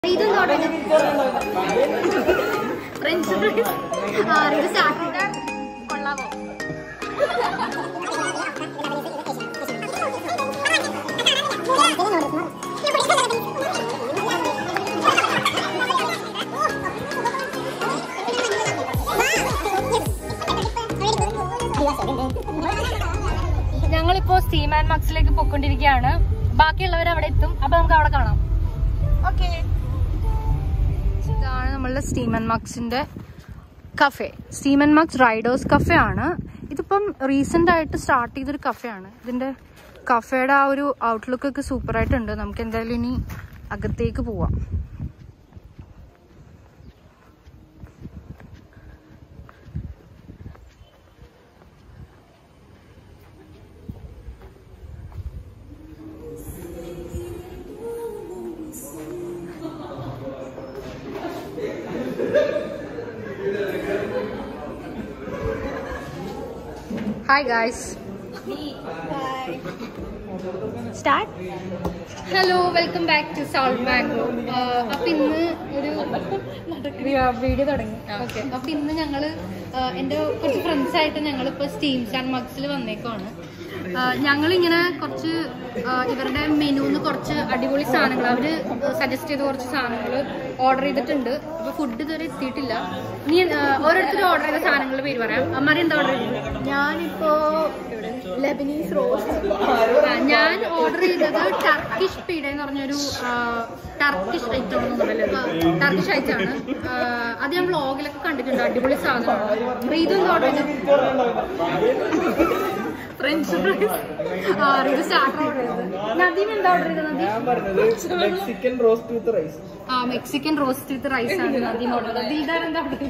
ഇതും French fries ആ ഇത് സ്റ്റാർട്ടിട്ട് കൊള്ളാമോ ഞങ്ങളിപ്പോ സ്റ്റീം ആൻഡ് മക്സിലേക്ക് പൊയ്ക്കൊണ്ടിരിക്കുകയാണ് ബാക്കിയുള്ളവർ അവിടെ എത്തും അപ്പൊ നമുക്ക് അവിടെ കാണാം ഓക്കെ ഇതാണ് നമ്മളുടെ സ്റ്റീം ആൻഡ് മക്സിന്റെ cafe steam and Max riders cafe ആണ് ഇതിപ്പം റീസെന്റ് ആയിട്ട് സ്റ്റാർട്ട് ചെയ്തൊരു കഫേ ആണ് ഇതിന്റെ കഫേയുടെ ആ ഒരു ഔട്ട്ലുക്ക് ഒക്കെ സൂപ്പർ ആയിട്ടുണ്ട് നമുക്ക് എന്തായാലും ഇനി അകത്തേക്ക് പോവാം hi guys start hello welcome back to Sound Mango അപ്പൊ ഇന്ന് ഒരു വീഡിയോ തുടങ്ങി ഓക്കെ അപ്പൊ ഇന്ന് ഞങ്ങള് ആ, എന്റെ കുറച്ച് ഫ്രണ്ട്സ് ആയിട്ട് ഞങ്ങൾ ഇപ്പൊ സ്റ്റീംസ് ആൻഡ് മഗ്സിൽ വന്നേക്കാണ് ഞങ്ങളിങ്ങനെ കുറച്ച് ആ, ഇവരുടെ മെനുന്ന് കുറച്ച് അടിപൊളി സാധനങ്ങൾ അവര് സജസ്റ്റ് ചെയ്ത കുറച്ച് സാധനങ്ങൾ ഓർഡർ ചെയ്തിട്ടുണ്ട് അപ്പൊ ഫുഡ് ഇതുവരെ എത്തിയിട്ടില്ല നീ ആ, ഓരോരുത്തരും ഓർഡർ ചെയ്ത സാധനങ്ങളുടെ പേര് പറയാം അമ്മാരി എന്താ ഓർഡർ ചെയ്തത് ഞാനിപ്പോ ലെബനീസ് റോസ് ആ, ഞാൻ ഓർഡർ ചെയ്തത് ടർക്കിഷ് പീഡ എന്ന് പറഞ്ഞൊരു ആ, ടർക്കിഷ് ഐറ്റം ഒന്നുമല്ലേ ടർക്കിഷ് ഐറ്റം ആണ് ആ, അത് ഞാൻ വ്ളോഗിലൊക്കെ കണ്ടിട്ടുണ്ട് അടിപൊളി സാധനമാണ് റീതു എന്താ ഓർഡർ ചെയ്തത് ഫ്രഞ്ച് ഫ്രൈസ് ആ റീതു സ്റ്റാർട്ടർ ഓർഡർ ചെയ്തത് നദീം എന്താ ഓർഡർ ചെയ്തത് നദീം ഞാൻ പറഞ്ഞത് മെക്സിക്കൻ റോസ്റ്റ് വിത്ത് റൈസ് ആ മെക്സിക്കൻ റോസ്റ്റ് വിത്ത് റൈസ് ആണ് നദീം ഓർഡർ ചെയ്തത് ദിൽദാർ എന്താ ഓർഡർ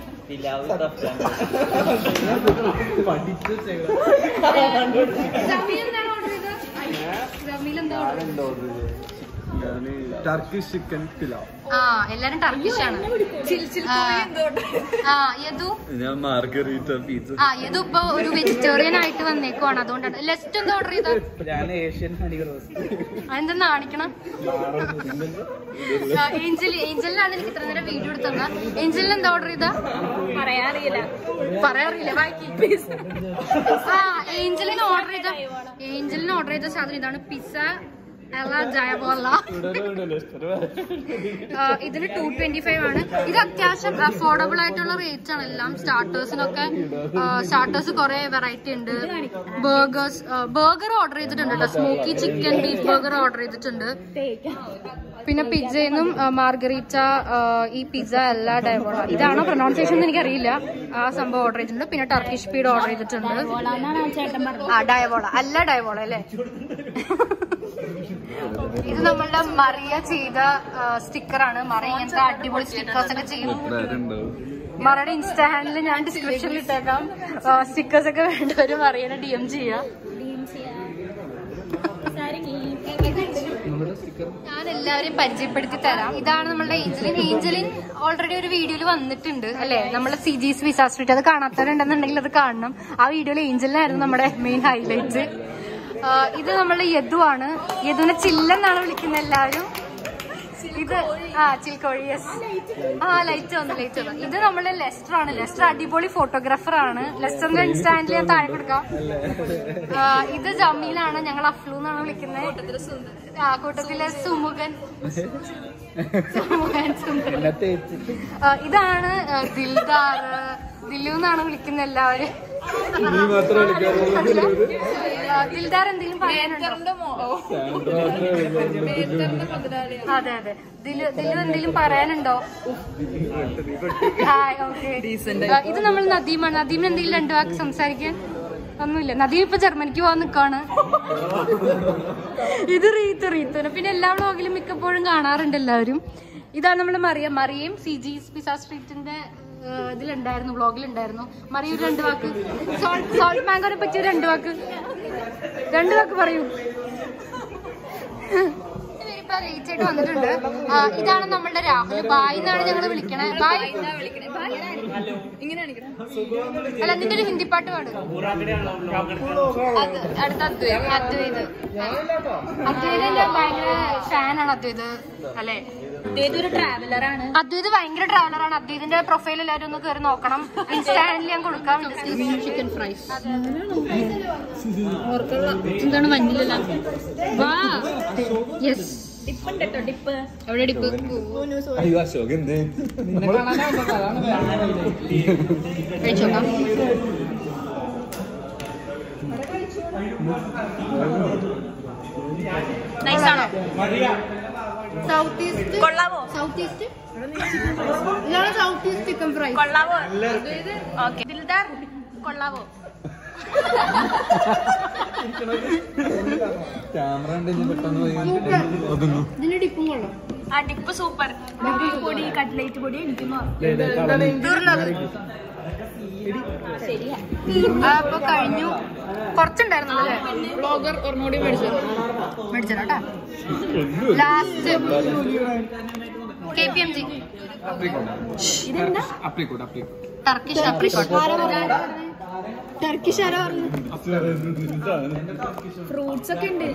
ചെയ്തത് ജമീൽ എന്താണ് ഓർഡർ ചെയ്തത് ജമീൽ എന്താ ഓർഡർ ചെയ്തത് ടർക്കിഷ് ചിക്കൻ പിലാവ് ആ എല്ലാരും ടർക്കിഷ് ആണ് ആ, ആ യദു ഞാൻ മാർഗറീറ്റ പിസ്സ ആ യദു ഇപ്പൊ ഒരു വെജിറ്റേറിയൻ ആയിട്ട് വന്നേക്കുവാണ് അതുകൊണ്ടാണ് ലെസ്റ്റ് എന്താ ഓർഡർ ചെയ്തത് ഞാൻ ഏഷ്യൻ ഹണി റോസ്റ്റ് അതെന്താ കാണിക്കണം ആ, ഏഞ്ചൽ ഏഞ്ചലിനാണ് എനിക്ക് ഇത്ര നേരം വീഡിയോ എടുത്തത് ഏഞ്ചലിന് എന്താ ഓർഡർ ചെയ്ത പറയാറിയില്ല പറയാറില്ല ബാക്കി ആ ഏഞ്ചലിന് ഓർഡർ ചെയ്ത ഏഞ്ചലിന് ഓർഡർ ചെയ്ത സാധനം ഇതാണ് പിസ്സ അല ജയബോല ആ, ഇതിന് ടു ട്വന്റി ഫൈവ് ആണ് ഇത് അത്യാവശ്യം അഫോർഡബിൾ ആയിട്ടുള്ള റേറ്റ് ആണ് എല്ലാം സ്റ്റാർട്ടേഴ്സിനൊക്കെ സ്റ്റാർട്ടേഴ്സ് കുറെ വെറൈറ്റി ഉണ്ട് ബർഗേഴ്സ് ബർഗർ ഓർഡർ ചെയ്തിട്ടുണ്ട് കേട്ടോ smoky chicken beef burger order ചെയ്തിട്ടുണ്ട് പിന്നെ പിസ്സയെന്നും മാർഗറീറ്റ ഈ പിസ്സ അല്ല ഡയബോള ഇതാണോ പ്രൊനൗൺസിയേഷൻ എന്ന് എനിക്കറിയില്ല ആ സംഭവം ഓർഡർ ചെയ്തിട്ടുണ്ട് പിന്നെ ടർക്കിഷ് പീഡ് ഓർഡർ ചെയ്തിട്ടുണ്ട് ചേട്ടൻ പറഞ്ഞു ആ ഡയബോള അല്ല ഡയബോള അല്ലേ ഇത് നമ്മളുടെ മറിയ ചെയ്ത സ്റ്റിക്കറാണ് മറിയ ഇങ്ങനത്തെ അടിപൊളി സ്റ്റിക്കേഴ്സ് ഒക്കെ ചെയ്യും മറയുടെ ഇൻസ്റ്റാ ഹാൻഡിൽ ഞാൻ ഡിസ്ക്രിപ്ഷനിൽ ഇട്ടേക്കാം സ്റ്റിക്കേഴ്സ് ഒക്കെ വേണ്ടവര് മറിയനെ ഡി എം ചെയ്യാം ഞാൻ എല്ലാവരെയും പരിചയപ്പെടുത്തി തരാം ഇതാണ് നമ്മളുടെ ഏഞ്ചലിൻ ഏഞ്ചലിൻ ഓൾറെഡി ഒരു വീഡിയോയിൽ വന്നിട്ടുണ്ട് അല്ലെ നമ്മളെ സി ജിസ് വിസ സ്ട്രീറ്റ് അത് കാണാത്തവരുണ്ടെന്നുണ്ടെങ്കിൽ അത് കാണണം ആ വീഡിയോയിൽ ഏഞ്ചലിനായിരുന്നു നമ്മുടെ മെയിൻ ഹൈലൈറ്റ് ഇത് നമ്മളുടെ യദു ആണ് യദുവിനെ ചില്ലെന്നാണ് വിളിക്കുന്നത് എല്ലാവരും ഇത് ആ ചിൽക്കോഴി യെസ് ആ ലൈറ്റ് വന്നു ലൈറ്റ് വന്നു ഇത് നമ്മുടെ ലെസ്റ്റർ ആണ് ലെസ്റ്റർ അടിപൊളി ഫോട്ടോഗ്രാഫർ ആണ് ലെസ്റ്ററിന്റെ ഇൻസ്റ്റാൻഡിൽ ഞാൻ താഴെ കൊടുക്കാം ആ, ഇത് ജമീലാണ് ഞങ്ങൾ അഫ്ലു എന്നാണ് വിളിക്കുന്നത് ആ കൂട്ടത്തിലെ സുമുഖൻ സുമുഖൻ സുന്ദരൻ എന്നെ തേച്ചിട്ട് ആ, ഇതാണ് ആ, ദിൽദാർ ദില്ലു എന്നാണ് വിളിക്കുന്നത് എല്ലാവരും നീ മാത്രം വിളിക്കാറുള്ളൂ ആ, ദിൽദാർ എന്തെങ്കിലും പറയാനുണ്ടോ അതെ അതെ ദിലു ദിലു എന്തെങ്കിലും പറയാനുണ്ടോ ഹായ് ഓക്കെ ഇത് നമ്മൾ നദീമാണ് നദീമിന് എന്തെങ്കിലും രണ്ടു വാക്ക് സംസാരിക്കാൻ ഒന്നുമില്ല നദീം ഇപ്പൊ ജർമ്മനിക്ക് പോകാൻ നിക്കാണ് ഇത് റീത്ത് റീത്ത് പിന്നെ എല്ലാ വ്ളോഗിലും മിക്കപ്പോഴും കാണാറുണ്ട് എല്ലാവരും ഇതാണ് നമ്മുടെ മറിയ മറിയയും സി ജി പിസ സ്ട്രീറ്റിന്റെ ഏഹ്, ഇതിലുണ്ടായിരുന്നു വ്ളോഗിലുണ്ടായിരുന്നു മറിയ ഒരു രണ്ട് വാക്ക് സോൾട്ട് സോൾട്ട് മാംഗോനെ പറ്റി ഒരു രണ്ട് വാക്ക് രണ്ട് വാക്ക് പറയൂ ഇവരിപ്പോ late ആയിട്ട് വന്നിട്ടുണ്ട് ആ, ഇതാണ് നമ്മളുടെ രാഹുൽ ബായ് എന്നാണ് ഞങ്ങൾ വിളിക്കണേ ബായ് അല്ല നിന്റെ ഒരു ഹിന്ദി പാട്ട് പാട് അത് അടുത്ത അദ്വൈത് അദ്വൈത് അദ്വൈതിന്റെ ഭയങ്കര ഫാനാണ് അദ്വൈത് അല്ലെ ഇതൊരു ട്രാവലറാണ് അദ്വൈത് ഭയങ്കര ട്രാവലറാണ് അദ്വൈതിന്റെ പ്രൊഫൈൽ എല്ലാവരും ഒന്ന് കയറി നോക്കണം ഇൻസ്റ്റാഗ്രാമിൽ ഞാൻ കൊടുക്കാം ചിക്കൻ ഫ്രൈസ് എന്താണ് വന്നില്ല വാ യെസ് ഡിപ്പ് ഉണ്ട് കേട്ടോ ഡിപ്പ് എവിടെ ഡിപ്പ് അയ്യോ അശോക് എന്ത് കഴിച്ചോക്കാം നൈസാണോ സൗത്ത് ഈസ്റ്റ് കൊള്ളാവോ സൗത്ത് ഈസ്റ്റ് ഇതാണ് സൗത്ത് ഈസ്റ്റ് ചിക്കൻ ഫ്രൈസ് കൊള്ളാവോ ഓക്കെ ദിൽദാർ കൊള്ളാവോ ക്യാമറ ഉണ്ടെങ്കിൽ പെട്ടെന്ന് പോയി ഒതുങ്ങും ഇതിന്റെ ഡിപ്പും കൊള്ളാം ആ ഡിപ്പ് സൂപ്പർ പൊടി കട്ട്ലേറ്റ് പൊടി എനിക്കും ശരിയാ അപ്പൊ കഴിഞ്ഞു കുറച്ചുണ്ടായിരുന്നു അല്ലേ ബ്ലോഗർ ഒരെണ്ണൂടി മേടിച്ചു മേടിച്ചോ last K P M G ഇതെന്താ അപ്രിക്കോട്ട് അപ്രിക്കോട്ട് ടർക്കിഷ് അപ്രിക്കോട്ട് ടർക്കിഷ് ആരോ പറഞ്ഞു ഫ്രൂട്ട്സ് ഒക്കെ ഉണ്ട്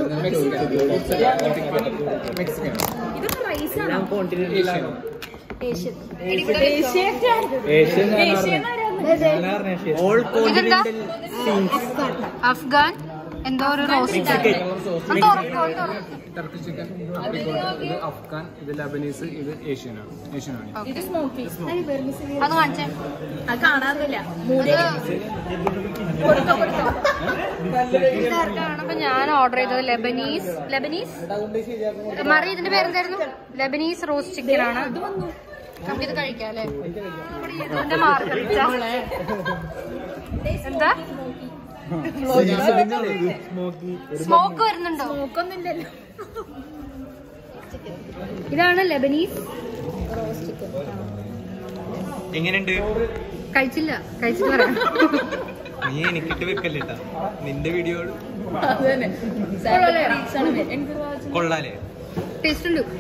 മെക്സിക്കൻ ഇതൊക്കെ റൈസ് ആണോ ഏഷ്യൻ ഏഷ്യൻ ഏഷ്യൻ ഓൾ ഇതെന്താ അഫ്ഗാൻ എന്തോ ഒരു റോസ്റ്റ് ഒന്ന് തുറക്കോ ഒന്ന് തുറക്കോ. ടർക്കി ചിക്കൻ അപ്രിക്കോട്ട് ഇത് അഫ്ഗാൻ ഇത് ലബനീസ് ഇത് ഏഷ്യനാണ് ഏഷ്യനാണ് Okay. സ്മോക്കി അത് കാണിച്ചേ അത് കാണാറില്ല മൂടി അത് ഇതാർക്കാണ് ഞാൻ ഓർഡർ ചെയ്തത് ലെബനീസ് ലെബനീസ് മറി ഇതിന്റെ പേരെന്തായിരുന്നു ലെബനീസ് റോസ്റ്റ് ചിക്കൻ ആണ് നമുക്കിത് കഴിക്കാം അല്ലേ ഇതിന്റെ മാർക്ക് എന്താ സ്മോക്ക് വരുന്നുണ്ടോ നോക്കൊന്നുമില്ലല്ലോ ഇതാണ് ലെബനീസ് എങ്ങനെയുണ്ട് കഴിച്ചില്ല കഴിച്ചിട്ട് പറയാം നീ എനിക്കിട്ട് വെക്കല്ലേട്ടാ നിന്റെ വീഡിയോ കൊള്ളാലേ ടേസ്റ്റ് ഉണ്ട്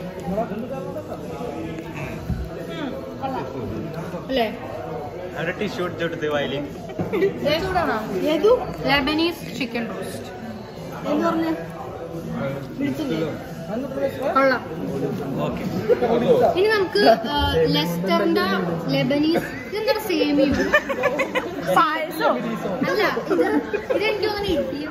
അല്ലേ അവിടെ ടിഷ്യൂ എടുത്തെടുത്ത് വയലിൽ ലെബനീസ് ചിക്കൻ റോസ്റ്റ് കൊള്ളാം ഓക്കെ ഇനി നമുക്ക് ആ, ലെസ്റ്ററിന്റെ ലെബനീസ് ഇതെന്താണ് സേമിയ പായസോ അല്ല ഇത് ഇതെനിക്ക് തോന്നുന്നു ഇഡ്ഡലിയോ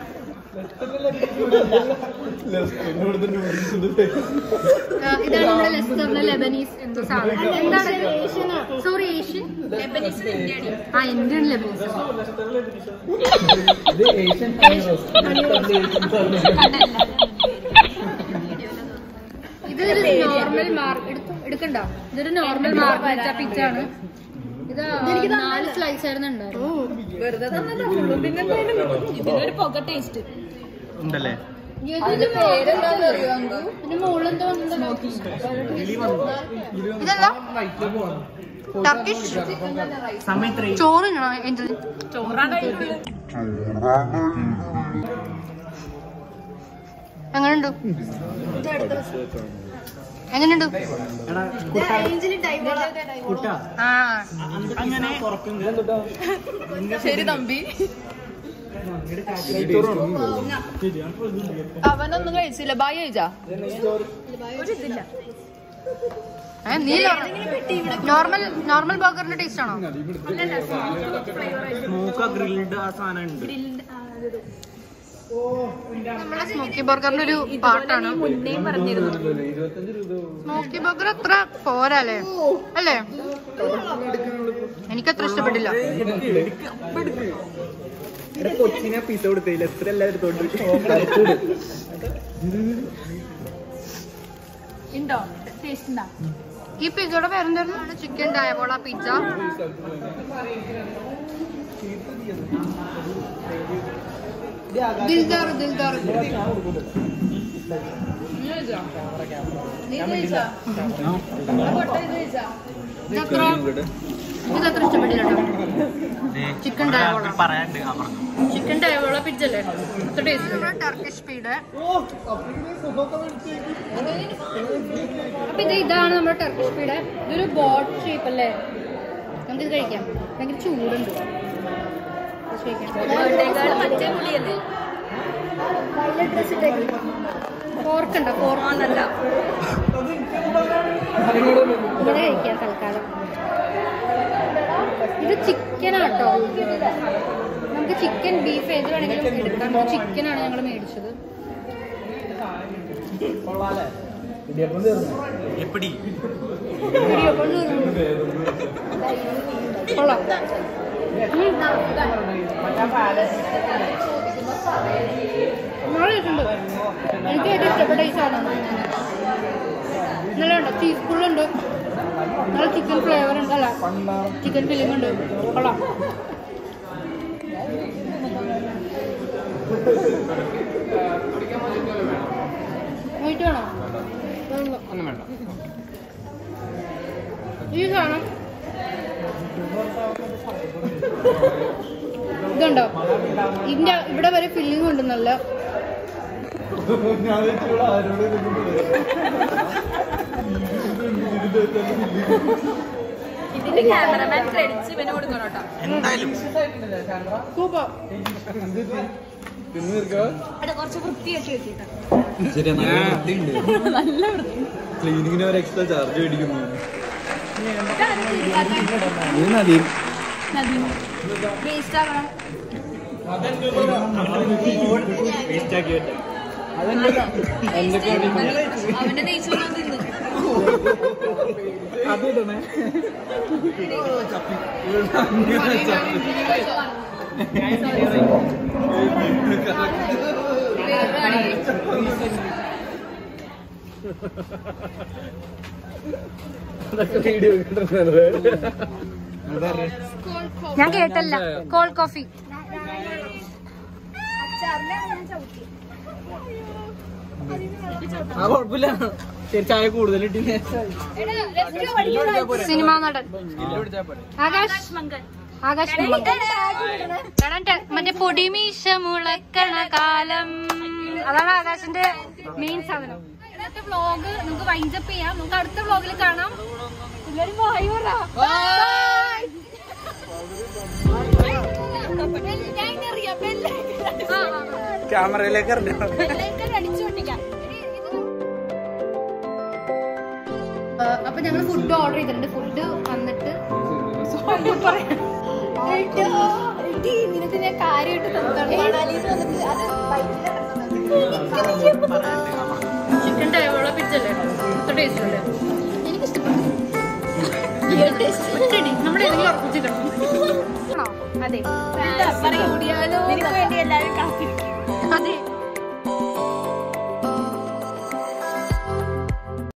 ആ, ഇതാണ് നമ്മുടെ ലെസ്റ്ററിലെ ലെബനീസ് എന്തോ സാധനം എന്താണ് സോറി ഏഷ്യൻ ലെബനീസ് ഇന്ത്യയാണ് ആ ഇന്ത്യൻ ലെബനീസ് ഇത് ഏഷ്യൻ ഇതൊരു നോർമൽ മാർക്ക് എടുക്കണ്ട ഇതൊരു നോർമൽ മാർക്ക് പിച്ച ആണ് ഇത് നാല് സ്ലൈസ് ആയിരുന്നു ഉണ്ടായിരുന്നു വെറുതെ ഇതിനൊരു പുക ടേസ്റ്റ് ഉണ്ടല്ലേ ഇതിന്റെ മുകളിലെന്തോ ഇതല്ല ടർക്കിഷ് ചോറിനാണോ എന്റെ ചോറാണ് എങ്ങനെയുണ്ട് എങ്ങനെയുണ്ട് ആ ശരി തമ്പി അവനൊന്നും കഴിച്ചില്ല ബായ് കഴിച്ചാ ഒരിതില്ല ഏ, നീ നോർമൽ നോർമൽ ബർഗറിന്റെ ടേസ്റ്റ് ആണോ സ്മോക്ക് ഗ്രിൽഡ് ആ സാധനം ഉണ്ട് നമ്മുടെ സ്മോക്കി ബർഗറിന്റെ ഒരു പാർട്ടാണ് മുന്നേ പറഞ്ഞിരുന്നു ഇരുപത്തഞ്ച് രൂപ സ്മോക്കി ബർഗർ അത്ര പോരല്ലേ അല്ലേ എനിക്കത്ര ഇഷ്ടപ്പെട്ടില്ല കൊച്ചിനെ പിസ കൊടുത്തില്ല എത്ര എല്ലാവരും തൊട്ട് ഉണ്ടോ ടേസ്റ്റ് ഉണ്ടോ ഈ പിzzയുടെ പേരെന്തായിരുന്നു ചിക്കൻ ഡയബോള പിസ്സ ദിൽദാർ ദിൽദാർ ഇതത്ര ഇതത്ര ഇഷ്ടപ്പെട്ടില്ല കേട്ടോ ചിക്കൻ ഡയബോള പറയാണ്ട് ആ പറഞ്ഞു ചിക്കൻ ഡയബോള പിസ്സ അല്ലേ അത്ര ടേസ്റ്റ് ടർക്കിഷ് പീഡ് അപ്പൊ ഇത് ഇതാണ് നമ്മുടെ ടർക്കിഷ് പീഡ് ഇതൊരു ബോട്ട് ഷേപ്പ് അല്ലേ നമുക്കിത് കഴിക്കാം ഭയങ്കര ചൂടുണ്ട് ഇത് കഴിക്കാം. ബേർഡേക്കാൾ മറ്റേ പുളിയല്ലേ ഫോർക്ക് ഉണ്ടോ ഫോർക്ക് നല്ല ഇങ്ങനെ കഴിക്കാം തൽക്കാലം ഇത് ചിക്കനാട്ടോ നമുക്ക് ചിക്കൻ ബീഫ് ഏത് വേണമെങ്കിലും എടുക്കാം ചിക്കനാണ് ഞങ്ങൾ മേടിച്ചത് എപ്പടി ഇടിയപ്പം തീർന്നു. കൊള്ളാം ഉം. നല്ല ഇട്ടുണ്ട് എനിക്ക് ഏറ്റവും ഇഷ്ടപ്പെട്ട ഈ സാധനം നല്ല ഉണ്ട് ചീസ് ഫുള്ളുണ്ട് നല്ല ചിക്കൻ ഫ്ലേവർ ഉണ്ട് അല്ല ചിക്കൻ ഫില്ലിംഗ് ഉണ്ട് കൊള്ളാം വീട്ടിൽ വേണോ വേണ്ട. ഒന്നും വേണ്ട ഈ സാധനം ഇതുണ്ടോ ഇതിന്റെ ഇവിടെ വരെ ഫില്ലിംഗ് ഉണ്ട് നല്ല ഇതിന്റെ ക്യാമറമാൻ ക്രെഡിറ്റ്സ് ഇവന് കൊടുക്കണം കേട്ടോ എന്തായാലും സൂപ്പർ അത് കുറച്ച് വൃത്തിയാക്കി വെച്ചിട്ടാ ശരി നല്ല ക്ലീനിങ്ങിന് ഒരു എക്സ്ട്രാ ചാർജ് മേടിക്കുന്നു വേസ്റ്റ് ആകണം അവന്റെ നെയ്ച്ചോറ് തിന്നു വീഡിയോ കിട്ടുന്നത് ഞാൻ കേട്ടല്ല കോൾഡ് കോഫി ആ കുഴപ്പമില്ല ശരി ചായ കൂടുതൽ സിനിമാ നടൻ ആകാശ് മങ്കൻ ആകാശ് കാണാൻ ടെ- മറ്റേ പൊടിമീശ മുളക്കണ കാലം അതാണ് ആകാശിന്റെ മെയിൻ സാധനം ഇന്നത്തെ വ്ലോഗ് നമുക്ക് വൈൻഡപ്പ് ചെയ്യാം നമുക്ക് അടുത്ത വ്ലോഗിൽ കാണാം എല്ലാരും വായി പറ ക്യാമറയിലേക്ക് അറിഞ്ഞു അടിച്ചു പൊട്ടിക്കാം അപ്പൊ ഞങ്ങൾ ഫുഡ് ഓർഡർ ചെയ്തിട്ടുണ്ട് ഫുഡ് വന്നിട്ട് നിനക്ക് ഞാൻ കാര്യമായിട്ട് ചിക്കൻ ടൈമുള്ള പിച്ചല്ലേ ടേസ്റ്റ് അല്ലേ ഒറ്റടി നമ്മുടെ ഏതെങ്കിലും ഉറപ്പിച്ച് കിടക്കും ആണോ അതെ നിനക്ക് വേണ്ടി എല്ലാവരും കാത്തിരിക്കും അതെ